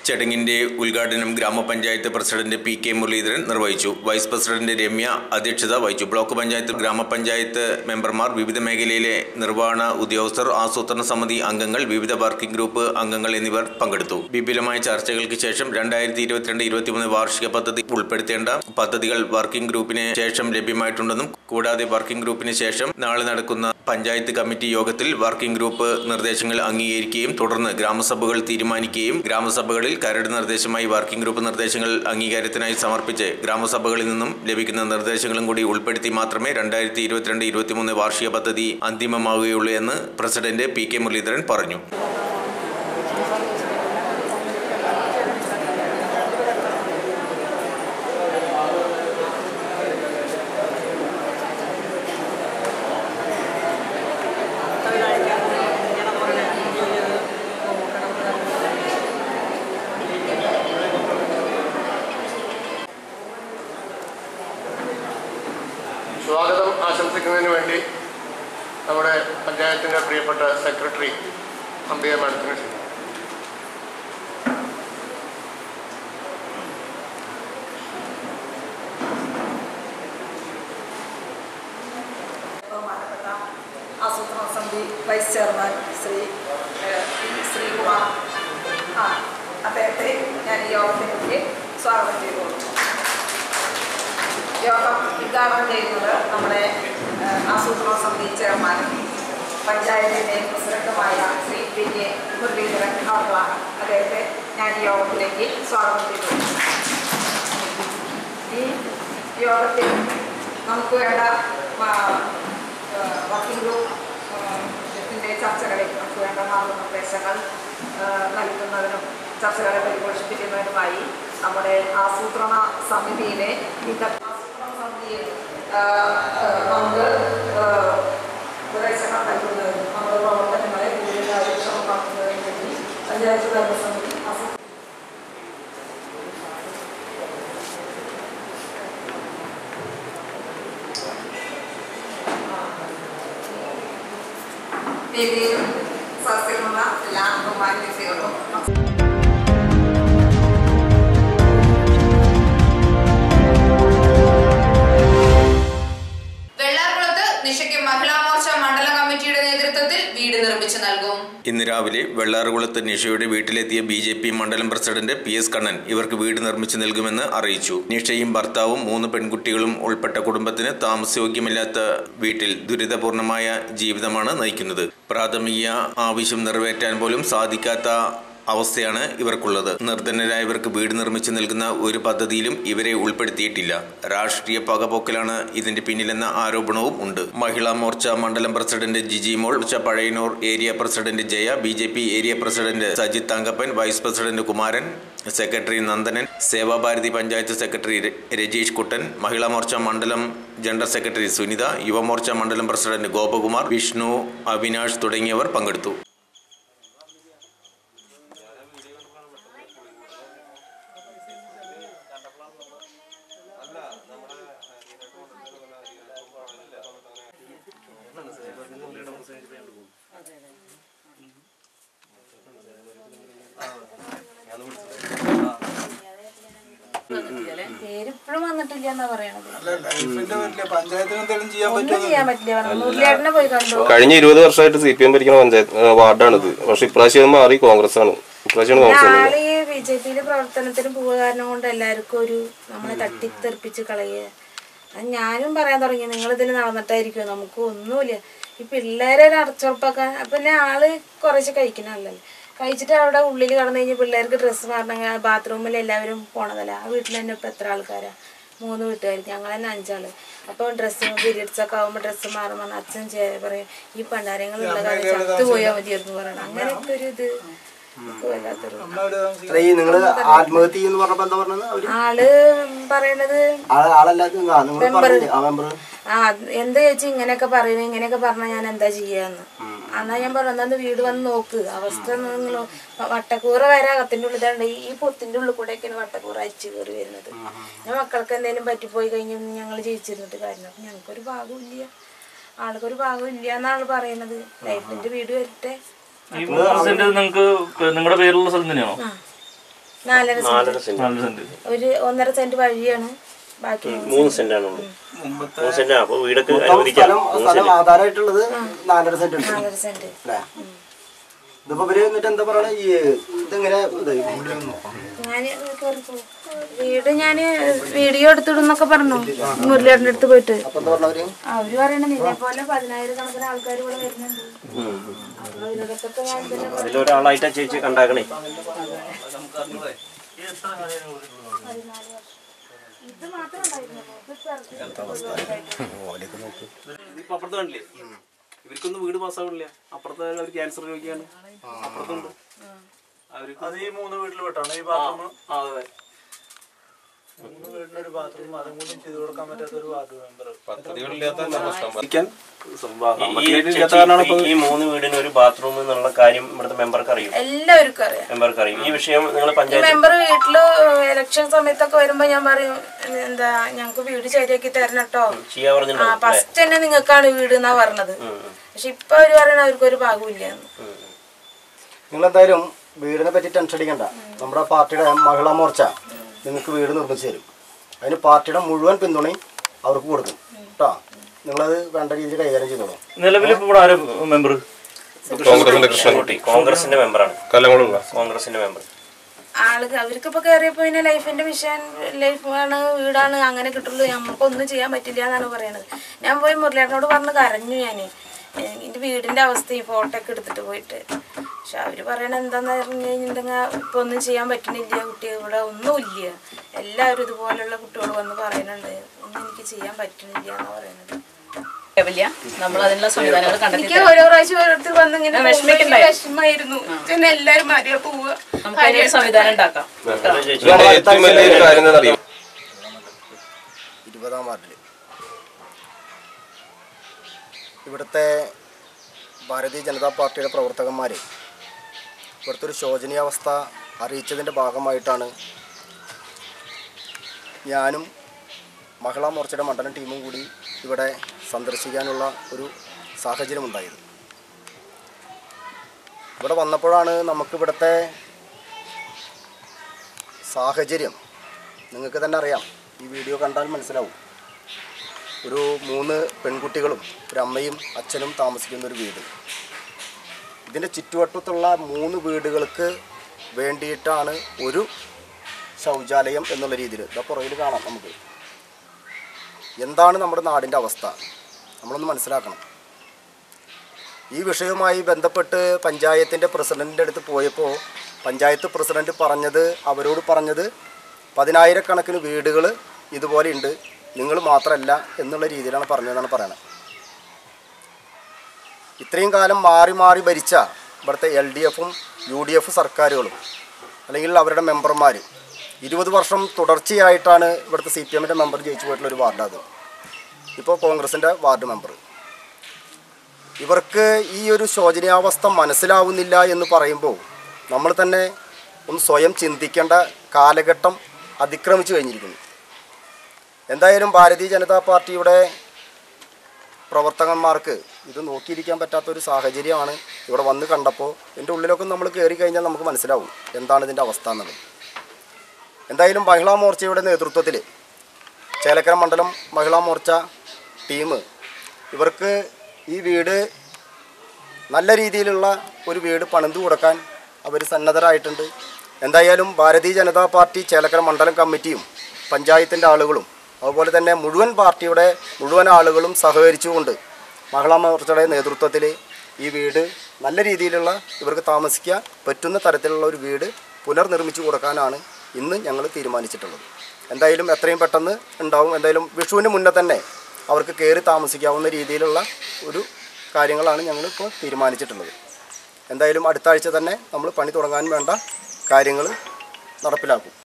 ചടങ്ങിന്റെ ഉദ്ഘാടനം ഗ്രാമപഞ്ചായത്ത് പ്രസിഡന്റ് പി കെ മുരളീധരൻ നിർവഹിച്ചു വൈസ് പ്രസിഡന്റ് രമ്യ അധ്യക്ഷത വഹിച്ചു ബ്ലോക്ക് പഞ്ചായത്ത് ഗ്രാമപഞ്ചായത്ത് മെമ്പർമാർ വിവിധ മേഖലയിലെ നിർവഹണ ഉദ്യോഗസ്ഥർ ആസൂത്രണ സമിതി അംഗങ്ങൾ വിവിധ വർക്കിംഗ് ഗ്രൂപ്പ് അംഗങ്ങൾ എന്നിവർ പങ്കെടുത്തു വിപുലമായ ചർച്ചകൾക്ക് ശേഷം രണ്ടായിരത്തി ഇരുപത്തിരണ്ട് ഇരുപത്തിമൂന്ന് വാർഷിക പദ്ധതി ഉൾപ്പെടുത്തേണ്ട പദ്ധതികൾ വർക്കിംഗ് ഗ്രൂപ്പിന് ശേഷം ലഭ്യമായിട്ടുണ്ടെന്നും കൂടാതെ വർക്കിംഗ് ഗ്രൂപ്പിന് ശേഷം നാളെ നടക്കുന്ന പഞ്ചായത്ത് കമ്മിറ്റി യോഗത്തിൽ വർക്കിംഗ് ഗ്രൂപ്പ് നിർദ്ദേശങ്ങൾ അംഗീകരിക്കുകയും തുടർന്ന് ഗ്രാമസഭകൾ തീരുമാനിക്കുകയും ഗ്രാമസഭകളിൽ കരട് നിർദ്ദേശമായി വർക്കിംഗ് ഗ്രൂപ്പ് നിർദ്ദേശങ്ങൾ അംഗീകാരത്തിനായി സമർപ്പിച്ച് ഗ്രാമസഭകളിൽ നിന്നും ലഭിക്കുന്ന നിർദ്ദേശങ്ങളും കൂടി ഉൾപ്പെടുത്തി മാത്രമേ രണ്ടായിരത്തി ഇരുപത്തിരണ്ട് ഇരുപത്തിമൂന്ന് വാർഷിക പദ്ധതി അന്തിമമാവുകയുള്ളൂ എന്ന് പ്രസിഡന്റ് പി കെ മുരളീധരൻ പറഞ്ഞു സ്വാഗതം ആശംസിക്കുന്നതിന് വേണ്ടി നമ്മുടെ പഞ്ചായത്തിൻ്റെ പ്രിയപ്പെട്ട സെക്രട്ടറി അംബിക മാഡത്തിന് ക്ഷണിക്കുന്നു. ബഹുമാനപ്പെട്ട ആസൂത്രണ സമിതി വൈസ് ചെയർമാൻ ശ്രീ ഏഹ്, പി. ശ്രീകുമാർ ആ അദ്ദേഹത്തെ ഞാൻ ഈ യോഗത്തിലേക്ക് സ്വാഗതം ചെയ്തുകൊള്ളുന്നു യോഗം ഉദ്ഘാടനം ചെയ്യുന്നത് നമ്മുടെ ഏഹ്, ആസൂത്രണ സമിതി ചെയർമാനും പഞ്ചായത്തിൻ്റെ പ്രസിഡന്റുമായ ശ്രീ പി കെ മുരളീധരൻ അവർകളാണ് അദ്ദേഹത്തെ ഞാൻ ഈ യോഗത്തിലേക്ക് സ്വാഗതം ചെയ്തു ഈ യോഗത്തിൽ നമുക്ക് വേണ്ട ആ, ആ, വർക്കിംഗ് ഗ്രൂപ്പ് ത്തിൻ്റെ ചർച്ചകളിൽ നമുക്ക് വേണ്ട മാർഗനിർദ്ദേശങ്ങൾ ആ, നൽകുന്നതിനും ചർച്ചകളെ പരിപോഷിപ്പിക്കുന്നതിനുമായി നമ്മുടെ ആസൂത്രണ സമിതിയിലെ വിവിധ ആസൂത്രണ സമിതിയിൽ ആ, ആ, നമുക്ക് ആ, നിർദ്ദേശങ്ങൾ നൽകുന്നതിനും നമ്മുടെ പ്രവർത്തനങ്ങളെ കൂടുതൽ കാര്യക്ഷമമാക്കുന്നതിന് വേണ്ടി പഞ്ചായത്ത് ഭരണസമിതി ആസൂത്രണ വേദിയിലും സദസ്സിലുള്ള എല്ലാ ബഹുമാന്യതയോടും വെള്ളാർകുളത്ത് നിഷയ്ക്ക് മഹിളാ മോർച്ച മണ്ഡലം കമ്മിറ്റിയുടെ നേതൃത്വത്തിൽ വീട് നിർമ്മിച്ചു നൽകും ഇന്ന് രാവിലെ വെള്ളാറുകുളത്ത് നിഷയുടെ വീട്ടിലെത്തിയ ബി ജെ പി മണ്ഡലം പ്രസിഡന്റ് പി എസ് കണ്ണൻ ഇവർക്ക് വീട് നിർമ്മിച്ചു നൽകുമെന്ന് അറിയിച്ചു നിഷയും ഭർത്താവും മൂന്ന് പെൺകുട്ടികളും ഉൾപ്പെട്ട കുടുംബത്തിന് താമസയോഗ്യമില്ലാത്ത വീട്ടിൽ ദുരിതപൂർണമായ ജീവിതമാണ് നയിക്കുന്നത് പ്രാഥമിക ആവശ്യം നിറവേറ്റാൻ പോലും സാധിക്കാത്ത അവസ്ഥയാണ് ഇവർക്കുള്ളത് നിർധനരായവർക്ക് വീട് നിർമ്മിച്ചു നൽകുന്ന ഒരു പദ്ധതിയിലും ഇവരെ ഉൾപ്പെടുത്തിയിട്ടില്ല രാഷ്ട്രീയ പകപോക്കലാണ് ഇതിന്റെ പിന്നിലെന്ന ആരോപണവും ഉണ്ട് മഹിളാ മോർച്ച മണ്ഡലം president Jiji Mol Morcha Pazhayannur area president Jaya B J P area president Sajith Thankappan vice president Kumaran secretary Nandanan Sevabharathi panchayat secretary ര- രജീഷ് കുട്ടൻ മഹിളാ മോർച്ച മണ്ഡലം ജനറൽ സെക്രട്ടറി സുനിത യുവമോർച്ച മണ്ഡലം പ്രസിഡന്റ് ഗോപകുമാർ വിഷ്ണു അവിനാഷ് തുടങ്ങിയവർ പങ്കെടുത്തു പേരിപ്പോഴും വന്നിട്ടില്ല എന്നാ പറയണത് ലൈഫിന്റെ പറ്റില്ല പഞ്ചായത്തിന് എന്തെങ്കിലും ചെയ്യാൻ ഒന്നും ചെയ്യാൻ പറ്റില്ല പറഞ്ഞു മുരളിയേട്ടനെ പോയി കണ്ടു കഴിഞ്ഞ ഇരുപത് വർഷമായിട്ട് സി പി എം ഭരിക്കുന്ന പഞ്ചായത്ത് ആ, വാർഡാണിത് പക്ഷെ ഇപ്രാവശ്യം മാറി കോൺഗ്രസ് ആണ് ഇപ്രാവശ്യമാണ് കോൺഗ്രസ് വന്നത്. ആള് ഈ ബി ജെ പിയില് പ്രവർത്തനത്തിന് പോവുക കാരണം കൊണ്ട് എല്ലാവർക്കും ഒരു നമ്മളെ തട്ടിത്തെറിപ്പിച്ച് കളയുക അത് ഞാനും പറയാൻ തുടങ്ങി നിങ്ങൾ ഇതിൽ നടന്നിട്ടായിരിക്കും നമുക്ക് ഒന്നുമില്ല ഈ പിള്ളേരെ ഒരു അടച്ചുറപ്പാക്കാൻ പിന്നെ ആള് കുറേശ്ശെ കഴിക്കണല്ലോ കഴിച്ചിട്ട് അവിടെ ഉള്ളിൽ കടന്നു കഴിഞ്ഞാൽ പിള്ളേർക്ക് ഡ്രസ്സ് മാറണമെങ്കിൽ ബാത്റൂമിൽ എല്ലാവരും പോണതല്ല ആ വീട്ടിൽ തന്നെ ഇപ്പം എത്ര ആൾക്കാരാ മൂന്ന് വീട്ടുകാർ ഞങ്ങൾ തന്നെ അഞ്ചാള് അപ്പോൾ ഡ്രസ്സ് പീരിയഡ്സ് ഒക്കെ ആകുമ്പോൾ ഡ്രസ്സ് മാറുമ്പോൾ അച്ഛൻ ചേ- പറയും ഈ പണ്ടാരങ്ങളുള്ള കാര്യം ചത്തു പോയാൽ മതിയായിരുന്നു പറയണം അങ്ങനെയൊക്കെ ഒരു ഇത് നമുക്ക് വല്ലാത്തൊരു അല്ല ഈ നിങ്ങള് ആത്മഹത്യ എന്ന് പറഞ്ഞപ്പോ എന്താ പറഞ്ഞത് അവര് ആള് പറയണത് ആ- ആളല്ല നിങ്ങൾ പറഞ്ഞില്ലേ ആ മെമ്പർ ആ എന്താ ചേച്ചി ഇങ്ങനെയൊക്കെ പറയുന്നത് ഇങ്ങനെയൊക്കെ പറഞ്ഞാൽ ഞാൻ എന്താ ചെയ്യാന്ന് എന്നാ ഞാൻ പറഞ്ഞു എന്നാ ഒന്ന് വീട് വന്ന് നോക്ക് അവസ്ഥ നിങ്ങൾ വട്ടക്കൂറ വരെ അകത്തിന്റെ ഉള്ളിൽ ഈ പൊത്തിന്റെ ഉള്ളിൽ കൂടെയൊക്കെയാണ് വട്ടക്കൂറ അരിച്ചു കയറി വരുന്നത് ഞാൻ മക്കൾക്ക് എന്തെങ്കിലും പറ്റിപ്പോയി കഴിഞ്ഞാൽ ഞങ്ങൾ ജയിച്ചിരുന്നിട്ട് കാര്യം അപ്പൊ ഞങ്ങൾക്കൊരു ഭാഗമില്ല ആൾക്കൊരു ഭാഗമില്ല എന്നാണ് പറയുന്നത് ലൈഫിന്റെ വീട് വരട്ടെ ഈ മൂന്ന് സെന്റ് നിങ്ങൾക്ക് നിങ്ങളുടെ പേരിലുള്ള സ്ഥലം തന്നെയാണോ നാലര നാലര സെന്റ് സെന്റ് ഒരു ഒന്നര സെന്റ് വഴിയാണ് ബാക്കി മൂന്ന് സെന്റ് ആണുള്ളൂ മൂന്ന് സെന്റ് അപ്പോൾ വീടൊക്കെ മൊത്തം അനുവദിക്കാം സ്ഥലം മൂന്ന് സ്ഥലം സെന്റ് ആധാരമായിട്ടുള്ളത് നാലര സെന്റ് ഉണ്ട് നാലര സെന്റ് അല്ലേ ഇതിപ്പോ ഇവര് എന്നിട്ട് എന്താ പറയണ ഈ ഇതെങ്ങനെ ഇത് ഉള്ളിലൊന്നും ഞാൻ വീട് ഞാന് വീഡിയോ എടുത്തിടുന്നൊക്കെ പറഞ്ഞു മുരളിയേട്ടൻ്റെ അടുത്ത് പോയിട്ട് അപ്പൊ എന്താ പറഞ്ഞവര് അവര് പറയണ നിന്നെ പോലെ പതിനായിരം കണക്കിന് ആൾക്കാർ ഇവിടെ വരുന്നുണ്ട് അപ്പൊ ഇവരൊക്കെ ഞാൻ തന്നെ അതിലൊരാളായിട്ടാ ചേച്ചി കണ്ടാക്കണേ ഇത് മാത്രം ഉണ്ടായിരുന്നുള്ളൂ. ഇത് ചെറുത്. ഇതിപ്പോ അപ്പുറത്ത് കണ്ടില്ലേ ഇവർക്കൊന്നും വീട് പാസ്സാവില്ല അപ്പുറത്തെ അവർ ക്യാൻസർ രോഗിയാണ് അപ്പുറത്തുണ്ട് അവർക്ക് അത് ഈ മൂന്ന് വീട്ടിൽ പെട്ടാണ് ഈ ആ, ബാത്റൂം ആ, അതെ മൂന്ന് വീട്ടിലൊരു ബാത്റൂം അതും കൂടി ചെയ്തു കൊടുക്കാൻ പറ്റാത്ത ഒരു വാർഡ് മെമ്പർ ഇരിക്കാൻ സംഭവം ഈ- ഈ നമുക്ക് ചേച്ചി, ഇല്ലാത്ത കാരണമാണ് ഇപ്പൊ ഈ മൂന്ന് വീടിന് ഒരു ബാത്റൂം എന്നുള്ള കാര്യം ഇവിടുത്തെ മെമ്പർക്ക് അറിയും എല്ലാവർക്കും അറിയാം മെമ്പർക്ക് അറിയും ഈ വിഷയം നിങ്ങൾ ഈ പഞ്ചായത്ത് മെമ്പർ വീട്ടില് ഇലക്ഷൻ സമയത്തൊക്കെ വരുമ്പോ ഞാൻ പറയും എന്താ ഞങ്ങക്ക് വീട് ശരിയാക്കി തരണം കേട്ടോ ചെയ്യാൻ ആ പറഞ്ഞിട്ടുണ്ടാവും അല്ലേ? ഫസ്റ്റ് തന്നെ നിങ്ങൾക്കാണ് വീട് എന്നാ പറഞ്ഞത് പക്ഷെ ഇപ്പൊ അവര് പറയണ അവർക്കൊരു ഭാഗമില്ല നിങ്ങൾ എന്തായാലും വീടിനെ പറ്റി ടെൻഷൻ അടിക്കണ്ട നമ്മുടെ പാർട്ടിയുടെ മഹിളാ മോർച്ച നിങ്ങൾക്ക് വീട് നിർമ്മിച്ചു തരും അതിന് പാർട്ടിയുടെ മുഴുവൻ പിന്തുണയും അവർക്ക് കൊടുക്കും കേട്ടോ നിങ്ങളത് വേണ്ട രീതിയിൽ കൈകാര്യം ചെയ്തോളൂ നിലവിൽ ഇപ്പോൾ ഇവിടെ ആരും മെമ്പർ കോൺഗ്രസിന്റെ കൃഷ്ണൻകുട്ടി കോൺഗ്രസിന്റെ മെമ്പറാണ് കല്ലങ്ങളുള്ള കോൺഗ്രസിന്റെ മെമ്പർ ആളുകൾ അവർക്കിപ്പോ കയറിയപ്പോ പിന്നെ ലൈഫിന്റെ മിഷൻ ലൈഫാണ് വീടാണ് അങ്ങനെ കിട്ടുള്ളൂ നമുക്കൊന്നും ചെയ്യാൻ പറ്റില്ല എന്നാണ് പറയണത് ഞാൻ പോയി മുരളിയേട്ടനോട് പറഞ്ഞ് കരഞ്ഞു ഞാന് എന്റെ വീടിന്റെ അവസ്ഥയും ഫോട്ടോ ഒക്കെ എടുത്തിട്ട് പോയിട്ട് പക്ഷെ അവര് പറയണ എന്താന്ന് പറഞ്ഞു കഴിഞ്ഞിട്ടുണ്ടെങ്കിൽ ഇപ്പൊ ഒന്നും ചെയ്യാൻ പറ്റണില്ല കുട്ടികൾ ഇവിടെ ഒന്നുമില്ല എല്ലാവരും ഇതുപോലുള്ള കുട്ടികൾ വന്ന് പറയുന്നുണ്ട് ഒന്നും എനിക്ക് ചെയ്യാൻ പറ്റണില്ല എന്നാ പറയണത് ലെവലില്ല നമ്മൾ അതിനുള്ള സംവിധാനങ്ങൾ കണ്ടെത്തി എനിക്ക് ഓരോ പ്രാവശ്യം ഓരോരുത്തർ വന്ന് ഇങ്ങനെ ആ, വിഷമിക്കണ്ടായി. വിഷമായിരുന്നു ചെന്ന് എല്ലാരും മാറിയാ പോവുക നമുക്ക് അതിനൊരു സംവിധാനം ഉണ്ടാക്കാം ഇതിന്റെ ഏറ്റവും വലിയ കാര്യം എന്താ അറിയാം ഇരുപതാം വാർഡിൽ ഇവിടുത്തെ ഭാരതീയ ജനതാ പാർട്ടിയുടെ പ്രവർത്തകന്മാർ ഇവിടുത്തെ ഒരു ശോചനീയാവസ്ഥ അറിയിച്ചതിൻ്റെ ഭാഗമായിട്ടാണ് ഞാനും മഹിളാ മോർച്ചയുടെ മണ്ഡലം ടീമും കൂടി ഇവിടെ സന്ദർശിക്കാനുള്ള ഒരു സാഹചര്യമുണ്ടായത് ഇവിടെ വന്നപ്പോഴാണ് നമുക്കിവിടുത്തെ സാഹചര്യം നിങ്ങൾക്ക് തന്നെ അറിയാം ഈ വീഡിയോ കണ്ടാൽ മനസ്സിലാവും ഒരു മൂന്ന് പെൺകുട്ടികളും ഒരു അമ്മയും അച്ഛനും താമസിക്കുന്ന ഒരു വീട് ഇതിൻ്റെ ചുറ്റുവട്ടത്തുള്ള മൂന്ന് വീടുകൾക്ക് വേണ്ടിയിട്ടാണ് ഒരു ശൗചാലയം എന്നുള്ള രീതിയിൽ ഇതാ പുറകിൽ കാണാം നമുക്ക് എന്താണ് നമ്മുടെ നാടിൻ്റെ അവസ്ഥ നമ്മളൊന്ന് മനസ്സിലാക്കണം ഈ വിഷയവുമായി ബന്ധപ്പെട്ട് പഞ്ചായത്തിൻ്റെ പ്രസിഡൻറ്റിൻ്റെ അടുത്ത് പോയപ്പോൾ പഞ്ചായത്ത് പ്രസിഡന്റ് പറഞ്ഞത് അവരോട് പറഞ്ഞത് പതിനായിരക്കണക്കിന് വീടുകൾ ഇതുപോലെ ഉണ്ട് നിങ്ങൾ മാത്രമല്ല എന്നുള്ള രീതിയിലാണ് പറഞ്ഞതെന്നാണ് പറയണത് ഇത്രയും കാലം മാറി മാറി ഭരിച്ച ഇവിടുത്തെ എൽ ഡി എഫും യു ഡി എഫ് സർക്കാരുകളും അല്ലെങ്കിൽ അവരുടെ മെമ്പർമാർ ഇരുപത് വർഷം തുടർച്ചയായിട്ടാണ് ഇവിടുത്തെ സി പി എമ്മിൻ്റെ മെമ്പർ ജയിച്ചു പോയിട്ടുള്ള ഒരു വാർഡ് അത് ഇപ്പോൾ കോൺഗ്രസിൻ്റെ വാർഡ് മെമ്പർ ഇവർക്ക് ഈ ഒരു ശോചനീയാവസ്ഥ മനസ്സിലാവുന്നില്ല എന്ന് പറയുമ്പോൾ നമ്മൾ തന്നെ ഒന്ന് സ്വയം ചിന്തിക്കേണ്ട കാലഘട്ടം അതിക്രമിച്ചു കഴിഞ്ഞിരിക്കുന്നു എന്തായാലും ഭാരതീയ ജനതാ പാർട്ടിയുടെ പ്രവർത്തകന്മാർക്ക് ഇത് നോക്കിയിരിക്കാൻ പറ്റാത്ത ഒരു സാഹചര്യമാണ് ഇവിടെ വന്ന് കണ്ടപ്പോൾ എൻ്റെ ഉള്ളിലൊക്കെ നമ്മൾ കയറി കഴിഞ്ഞാൽ നമുക്ക് മനസ്സിലാവും എന്താണ് ഇതിൻ്റെ അവസ്ഥ എന്നുള്ളത് എന്തായാലും മഹിളാ മോർച്ചയുടെ നേതൃത്വത്തിൽ ചേലക്കര മണ്ഡലം മഹിളാ മോർച്ച ടീം ഇവർക്ക് ഈ വീട് നല്ല രീതിയിലുള്ള ഒരു വീട് പണിതു കൊടുക്കാൻ അവർ സന്നദ്ധരായിട്ടുണ്ട് എന്തായാലും ഭാരതീയ ജനതാ പാർട്ടി ചേലക്കര മണ്ഡലം കമ്മിറ്റിയും പഞ്ചായത്തിൻ്റെ ആളുകളും അതുപോലെ തന്നെ മുഴുവൻ പാർട്ടിയുടെ മുഴുവൻ ആളുകളും സഹകരിച്ചുകൊണ്ട് മഹിളാ മോർച്ചയുടെ നേതൃത്വത്തിൽ ഈ വീട് നല്ല രീതിയിലുള്ള ഇവർക്ക് താമസിക്കാൻ പറ്റുന്ന തരത്തിലുള്ള ഒരു വീട് പുനർനിർമ്മിച്ചു കൊടുക്കാനാണ് ഇന്ന് ഞങ്ങൾ തീരുമാനിച്ചിട്ടുള്ളത് എന്തായാലും എത്രയും പെട്ടെന്ന് ഉണ്ടാവും എന്തായാലും വിഷുവിന് മുന്നേ തന്നെ അവർക്ക് കയറി താമസിക്കാവുന്ന രീതിയിലുള്ള ഒരു കാര്യങ്ങളാണ് ഞങ്ങളിപ്പോൾ തീരുമാനിച്ചിട്ടുള്ളത് എന്തായാലും അടുത്ത ആഴ്ച തന്നെ നമ്മൾ പണി തുടങ്ങാൻ വേണ്ട കാര്യങ്ങൾ നടപ്പിലാക്കും